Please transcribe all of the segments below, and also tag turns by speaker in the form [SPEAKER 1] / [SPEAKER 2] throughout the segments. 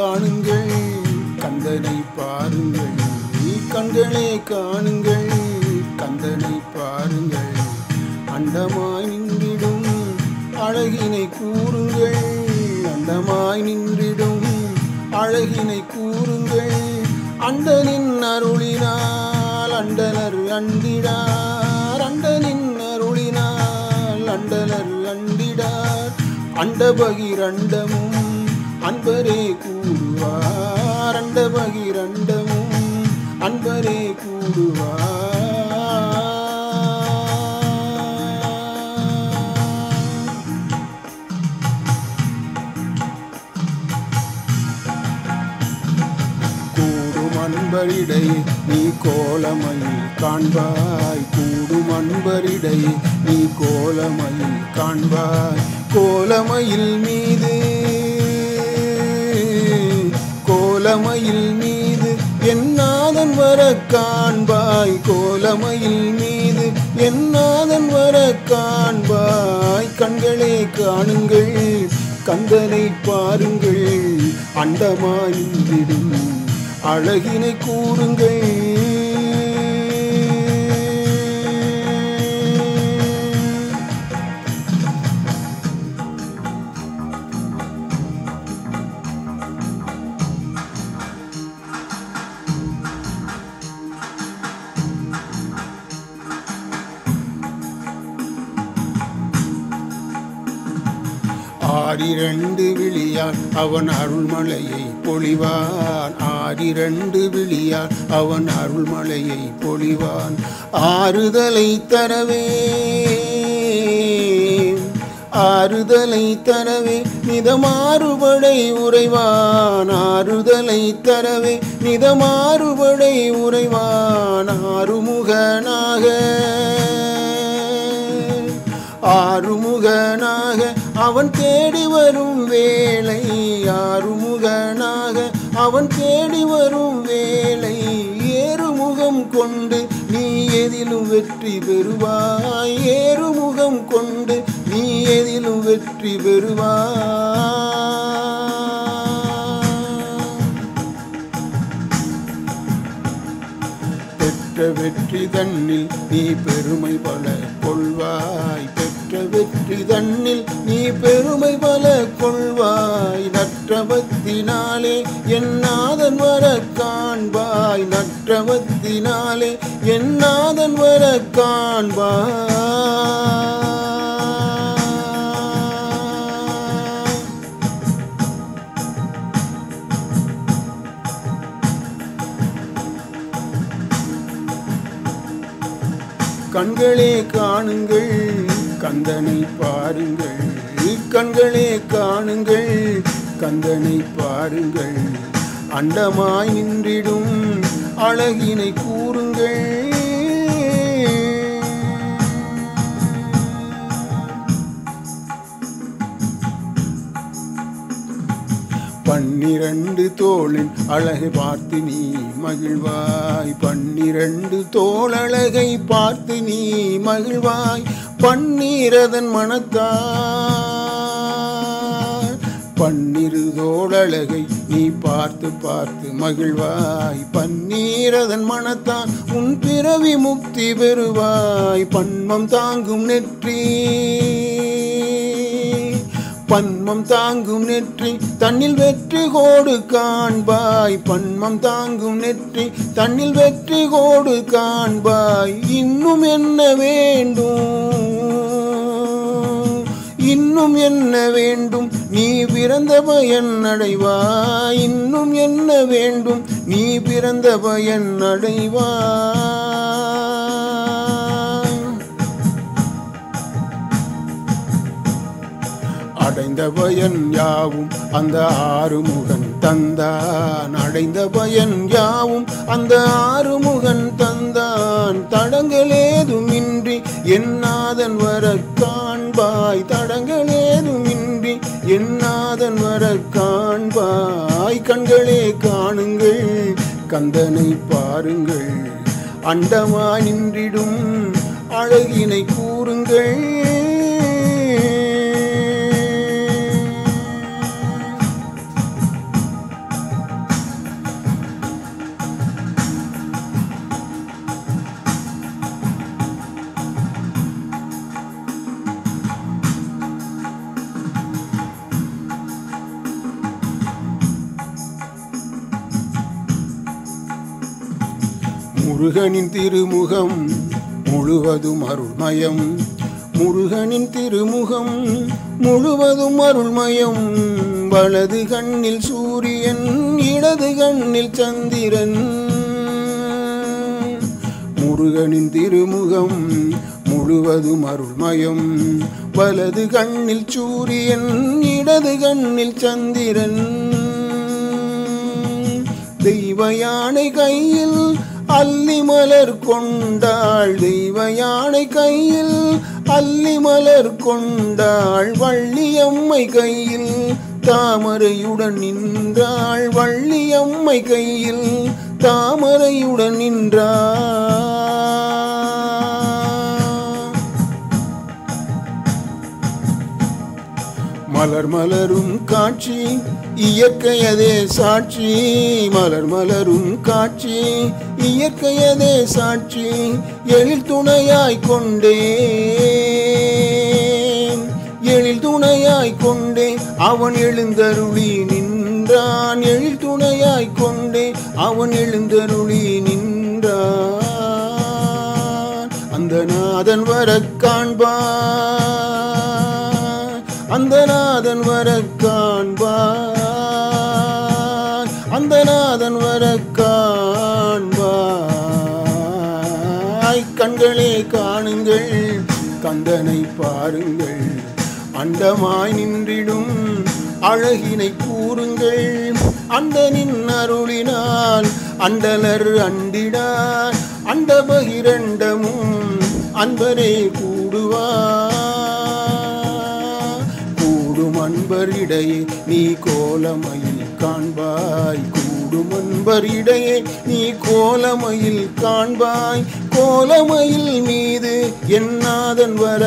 [SPEAKER 1] காணுங்கள் கந்தனை பாருங்கள் கண்களே காணுங்கள் கந்தனை பாருங்கள் அண்டமாய் நின்றிடும் அழகினை கூறுங்கள் அண்டமாய் நின்றிடும் அழகினை கூறுங்கள் அண்டனின் அருளினால் அண்டனர் அண்டிடார் அண்டனின் அருளினால் அண்டனர் அண்டிடார் அண்டபகிரண்டமும் அன்பரே கூடுவார் அண்டபகிரண்டமும் அன்பரே கூடுவார் கூடும் அன்பரிடை நீ கோலமையில் காண்பாய் கூடும் அன்பரிடை நீ கோலமையில் காண்பாய் கோலமையில் மீது கோலமையில் மீது என்னாதன் வர காண்பாய் கோலமையில் மீது என்னாதன் வர காண்பாய் கண்களே காணுங்கள் கந்தனை பாருங்கள் அண்டமாய் விடும் அழகினை கூறுங்கள் ஆறிரண்டு விழியால் அவன் அருள்மலையை பொழிவான் ஆறிரண்டு விழியால் அவன் அருள்மலையை பொழிவான் ஆறுதலை தரவே ஆறுதலை தரவே மிதமாறுபடை உறைவான் ஆறுதலை தரவே மிதமாறுபடை உறைவான் ஆறுமுகனாக ஆறுமுகனாக அவன் தேடி வரும் வேளை ஆறுமுகனாக அவன் தேடி வரும் வேளை ஏறுமுகம் கொண்டு நீ எதிலும் வெற்றி பெறுவாய் ஏறுமுகம் கொண்டு நீ எதிலும் வெற்றி பெறுவாய் பெற்ற வெற்றி தன்னில் நீ பெருமை பல கொள்வாய் பெற்ற வெற்றி தன்னில் நீ பெருமை பல கொள்வாய் நற்றவத்தினாலே என்னாதன் வர காண்பாய் நற்றவத்தினாலே என்னாதன் வர காண்பாய் கண்களே காணுங்கள் கந்தனை பாருங்கள் கண்களே காணுங்கள் கந்தனை பாருங்கள் அண்டமாய் நின்றிடும் அழகினை கூறுங்கள் பன்னிரண்டு தோளின் அழகை பார்த்து நீ மகிழ்வாய் பன்னிரண்டு தோள் அழகை பார்த்து நீ மகிழ்வாய் பன்னீரதன் மனத்தார் பன்னிரு தோழழகை நீ பார்த்து பார்த்து மகிழ்வாய் பன்னீரதன் மனத்தான் உன் பிறவி முக்தி பெறுவாய் பன்மம் தாங்கும் நெற்றி பன்மம் தாங்கும் நெற்றி தன்னில் வெற்றி கோடு காண்பாய் பன்மம் தாங்கும் நெற்றி தன்னில் வெற்றி கோடு காண்பாய் இன்னும் என்ன வேண்டும் இன்னும் என்ன வேண்டும் நீ பிறந்த பயன் அடைவாய் இன்னும் என்ன வேண்டும் நீ பிறந்த பயன் அடைவாய் அடைந்த பயன் யாவும் அந்த ஆறுமுகன் தந்தான் அடைந்த பயன் யாவும் அந்த ஆறுமுகன் தந்தான் தடங்களேதுமின்றி என்னாதன் வர காண்பாய் தடங்களேதுமின்றி என்னாதன் வர காண்பாய் கண்களே காணுங்கள் கந்தனை பாருங்கள் அண்டமா நின்றிடும் அழகினை கூறுங்கள் முருகனின் திருமுகம் முழுவதும் அருள்மயம் முருகனின் திருமுகம் முழுவதும் அருள்மயம் வலது கண்ணில் சூரியன் இடது கண்ணில் சந்திரன் முருகனின் திருமுகம் முழுவதும் அருள்மயம் வலது கண்ணில் சூரியன் இடது கண்ணில் சந்திரன் தெய்வ யானை கையில் அல்லி மலர் கொண்டாள் தெய்வ யானை கையில் அல்லி மலர் கொண்டாள் வள்ளியம்மை கையில் தாமரையுடன் நின்றாள் வள்ளியம்மை கையில் தாமரையுடன் நின்றாள் மலர் மலரும் காட்சி இயற்கையதே சாட்சி மலர் மலரும் காட்சி இயற்கையதே சாட்சி எழில் துணையாய் கொண்டே எழில் துணையாய் கொண்டே அவன் எழுந்தருளி நின்றான் எழில் துணையாய் கொண்டே அவன் எழுந்தருளி நின்றான் அந்த நாதன் வர காண்பான் அந்த நாதன் வர காண்பான் அந்த நாதன் வர காண்பாய் கண்களே காணுங்கள் கந்தனை பாருங்கள் அண்டமாய் நின்றிடும் அழகினை கூறுங்கள் அண்டனின் அருளினால் அண்டலர் அண்டிடார் அண்ட பகிரண்டமும் அன்பரே கூடுவார் கூடும் அன்பரிடையே நீ கோலமயில் காண்பாய் கூடும் அன்பரிடையே நீ கோலமயில் காண்பாய் கோலமயில் மீது என்னாதன் வர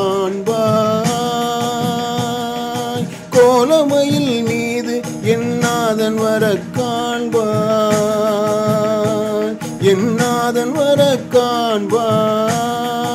[SPEAKER 1] காண்பாய் கோலமயில் மீது என்னாதன் வர காண்பாய் என்னாதன் வர காண்பாய்